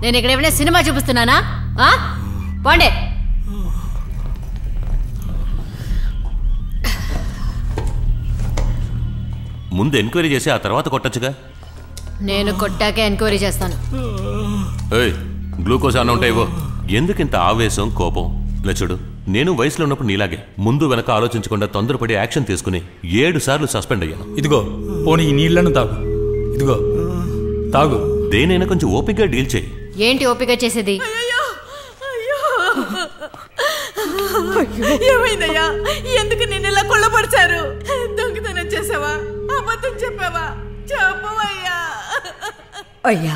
నేను ఇక్కడ ఏమైనా సినిమా చూపిస్తున్నానా ఆ? పోండి ముందు ఎంక్వైరీ చేసి ఆ తర్వాత కొట్టచ్చుగా నేను కొట్టాకే ఎంక్వైరీ చేస్తాను ఏయ్ గ్లూకోజ్ అన్న ఉంటాయి ఇవ్వు ఎందుకు ఇంత ఆవేశం కోపం ఇలా చూడు నేను వయసులో ఉన్నప్పుడు నీలాగే ముందు వెనక ఆలోచించకుండా తొందరపడి యాక్షన్ తీసుకుని ఏడు సార్లు సస్పెండ్ అయ్యాను ఇదిగో పోనీ ఈ నీళ్లను తాగు ఇదిగో తాగు దేనైనా కొంచెం ఓపికగా డీల్ చేయి ఏంటి ఓపిక చేసేది ఏమైందయ్యా ఎందుకు నిన్ను ఇలా కొల్లపరిచారు దొంగతనం చేసావా అబద్ధం చెప్పావా చెప్పవయ్యా అయ్యా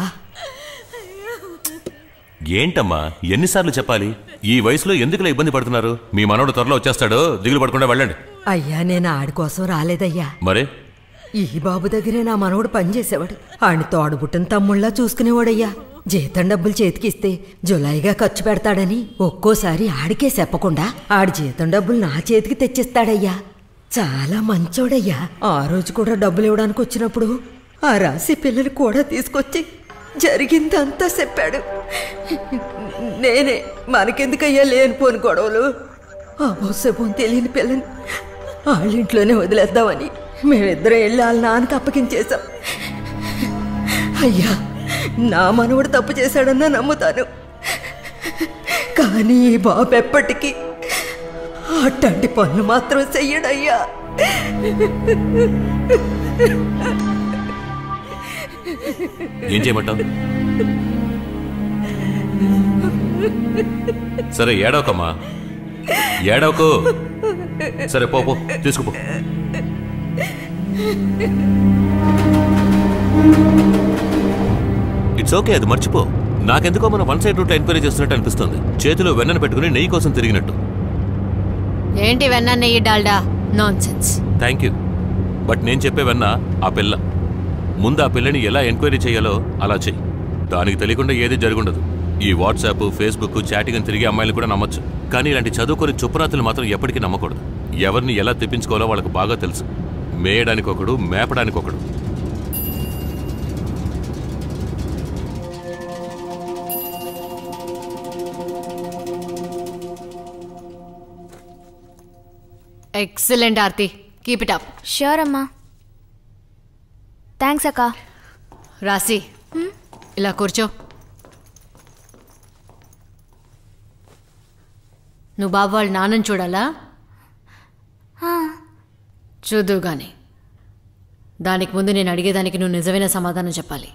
ఏంటమ్మా ఎన్నిసార్లు చెప్పాలి ఈ వయసులో ఎందుకులా ఇబ్బంది పడుతున్నారు మీ మనవడు త్వరలో వచ్చేస్తాడు దిగులు పడకుండా వెళ్ళండి అయ్యా నేను ఆడి కోసం రాలేదయ్యా మరే ఈ బాబు దగ్గరే నా మనవడు పనిచేసేవాడు ఆడిని తోడబుట్టిన తమ్ముళ్ళ చూసుకునేవాడయ్యా జీతం డబ్బులు చేతికిస్తే జులైగా ఖర్చు పెడతాడని ఒక్కోసారి ఆడికే చెప్పకుండా ఆడి జీతం డబ్బులు నా చేతికి తెచ్చిస్తాడయ్యా చాలా మంచోడయ్యా ఆ రోజు కూడా డబ్బులు ఇవ్వడానికి వచ్చినప్పుడు ఆ రాసి పిల్లలు కూడా తీసుకొచ్చి జరిగిందంతా చెప్పాడు నేనే మనకెందుకయ్యా లేనిపోని గొడవలు ఆ బొస్సపోని తెలియని పిల్లని వాళ్ళింట్లోనే వదిలేద్దామని మేమిద్దరం వెళ్ళి వాళ్ళ నాన్నకి అప్పగించేశాం అయ్యా నా మనవడు తప్పు చేశాడన్నా నమ్ముతాను కానీ ఈ బాబు ఎప్పటికీ అట్టంటి పనులు మాత్రం చెయ్యడయ్యా ఏం చేయమంటావు సరే ఏడవకమ్మా ఏడవకు సరే పో పో తీసుకుపో ఇట్స్ ఓకే అది మర్చిపో నాకెందుకో మన వన్ సైడ్ రూట్ ఎంక్వైరీ చేస్తున్నట్టు అనిపిస్తుంది చేతిలో వెన్నను పెట్టుకుని నెయ్యి కోసం తిరిగినట్టు ఏంటి వెన్న నెయ్యి Dalda nonsense thank you but నేను చెప్పే వెన్న ఆ పిల్ల ముందు ఆ పిల్లని ఎలా ఎంక్వైరీ చేయాలో అలా చెయ్యి దానికి తెలియకుండా ఏది జరుగుండదు ఈ వాట్సాప్ ఫేస్బుక్ చాటింగ్ అని తిరిగే అమ్మాయిలు కూడా నమ్మొచ్చు కానీ ఇలాంటి చదువుకొని చుప్పరాతులు మాత్రం ఎప్పటికీ నమ్మకూడదు ఎవరిని ఎలా తెప్పించుకోవాలో వాళ్ళకి బాగా తెలుసు మేయడానికి ఒకడు మేపడానికి ఒకడు excellent Aarti keep it up sure అమ్మా థ్యాంక్స్ అక్క రాసి ఇలా కూర్చో నువ్వు బాబు వాళ్ళ నాన్నని చూడాలా చూద్దు గాని దానికి ముందు నేను అడిగేదానికి నువ్వు నిజమైన సమాధానం చెప్పాలి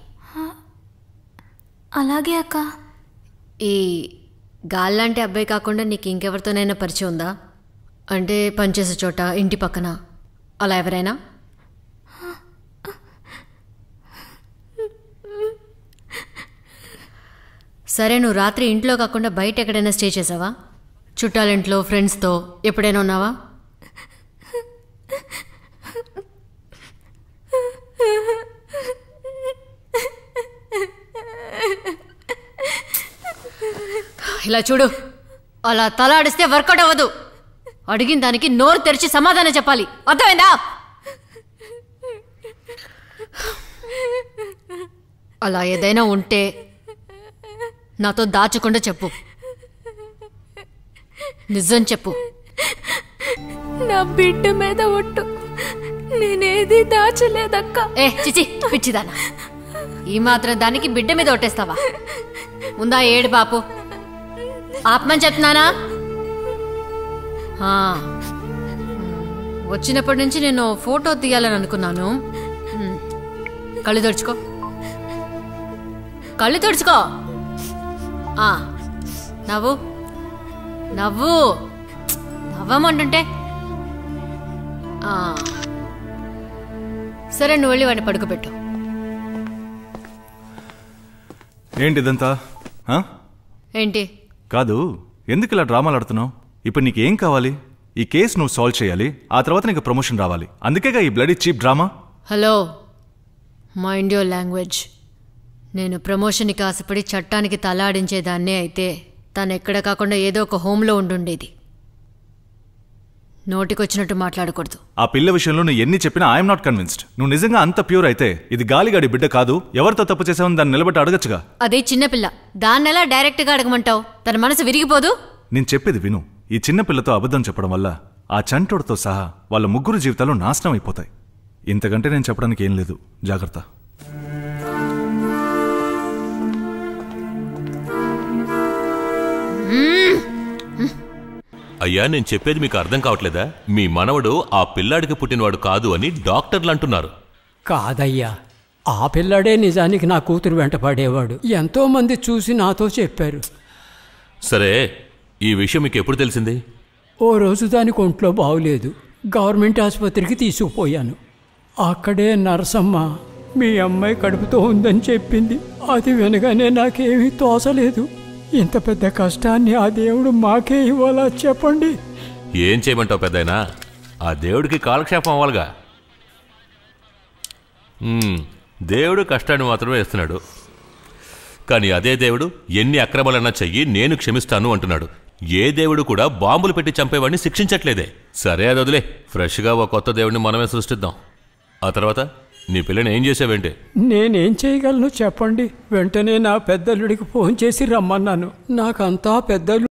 అలాగే అక్క ఈ గాల్లాంటి అబ్బాయి కాకుండా నీకు ఇంకెవరితోనైనా పరిచయం ఉందా అంటే పనిచేసే చోట ఇంటి పక్కన అలా ఎవరైనా సరే నువ్వు రాత్రి ఇంట్లో కాకుండా బయట ఎక్కడైనా స్టే చేసావా చుట్టాలింట్లో ఫ్రెండ్స్తో ఎప్పుడైనా ఉన్నావా ఇలా చూడు అలా తలాడిస్తే వర్కౌట్ అవ్వదు అడిగిన దానికి నోరు తెరిచి సమాధానం చెప్పాలి అర్థమైందా అలా ఏదైనా ఉంటే నాతో దాచకుండా చెప్పు నిజం చెప్పు నా బిడ్డ మీద ఒట్టు నేనేది దాచలేదక్క ఏ చిచి పిచ్చిదానా ఈ మాత్రం దానికి బిడ్డ మీద ఒట్టేస్తావా ఉందా ఏడు బాపు ఆత్మని చెప్తున్నానా ఆ. వచ్చినప్పటి నుంచి నేను ఫోటో తీయాలని అనుకున్నాను ఉమ్. కళ్ళు తుడుచుకో కళ్ళు తుడుచుకో ఆ. నవ్వు నవ్వు నవ్వమంటుంటే ఆ. సరే నువ్వు వెళ్ళి వాడిని పడుకోబెట్టు ఏంటి ఇదంతా ఆ? ఏంటి కాదు ఎందుకు ఇలా డ్రామాలు ఆడుతున్నావు ఇప్పుడు నీకు ఏం కావాలి ఈ కేసు నువ్వు సాల్వ్ చేయాలి ఆ తర్వాత నీకు ప్రమోషన్ రావాలి అందుకేగా ఈ bloody cheap drama hello mind your language నేను ప్రమోషన్కి ఆశపడి చట్టానికి తలాడించేదాన్నే అయితే తను ఎక్కడ కాకుండా ఏదో ఒక హోమ్లో ఉండుండేది నోటికొచ్చినట్టు మాట్లాడకూడదు ఆ పిల్ల విషయంలో నువ్వు ఎన్ని చెప్పినా ఐఎమ్ నాట్ కన్విన్స్డ్ నువ్వు నిజంగా అంత ప్యూర్ అయితే ఇది గాలిగాడి బిడ్డ కాదు ఎవరితో తప్పు చేసావని దాన్ని నిలబెట్టి అడగచ్చుగా అదే చిన్నపిల్ల దాన్నెలా డైరెక్ట్గా అడగమంటావు తన మనసు విరిగిపోదు నేను చెప్పేది విను ఈ చిన్న పిల్లతో అబద్ధం చెప్పడం వల్ల ఆ చంటోడితో సహా వాళ్ళ ముగ్గురు జీవితాలు నాశనం అయిపోతాయి ఇంతకంటే నేను చెప్పడానికి ఏం లేదు జాగ్రత్త అయ్యా నేను చెప్పేది మీకు అర్థం కావట్లేదా మీ మనవడు ఆ పిల్లాడికి పుట్టినవాడు కాదు అని డాక్టర్లు అంటున్నారు కాదయ్యా ఆ పిల్లాడే నిజానికి నా కూతురు వెంట పడేవాడు ఎంతో మంది చూసి నాతో చెప్పారు సరే ఈ విషయం మీకు ఎప్పుడు తెలిసింది ఓ రోజు దానికి ఒంట్లో బాగులేదు గవర్నమెంట్ ఆసుపత్రికి తీసుకుపోయాను అక్కడే నరసమ్మ మీ అమ్మాయి కడుపుతో ఉందని చెప్పింది అది వినగానే నాకేమీ తోసలేదు ఇంత పెద్ద కష్టాన్ని ఆ దేవుడు మాకే ఇవ్వాలా చెప్పండి ఏం చేయమంటావు పెద్దయినా ఆ దేవుడికి కాలక్షేపం అవ్వాలిగా మ్మ్, దేవుడు కష్టాన్ని మాత్రమే ఇస్తున్నాడు కానీ అదే దేవుడు ఎన్ని అక్రమాలన్నా చెయ్యి నేను క్షమిస్తాను అంటున్నాడు ఏ దేవుడు కూడా బాంబులు పెట్టి చంపేవాడిని శిక్షించట్లేదే సరే అది వదిలే ఫ్రెష్గా ఒక కొత్త దేవుడిని మనమే సృష్టిద్దాం ఆ తర్వాత నీ పిల్లని ఏం చేసావేంటి నేనేం చేయగలను చెప్పండి వెంటనే నా పెద్దల్లుడికి ఫోన్ చేసి రమ్మన్నాను నాకంతా పెద్దలు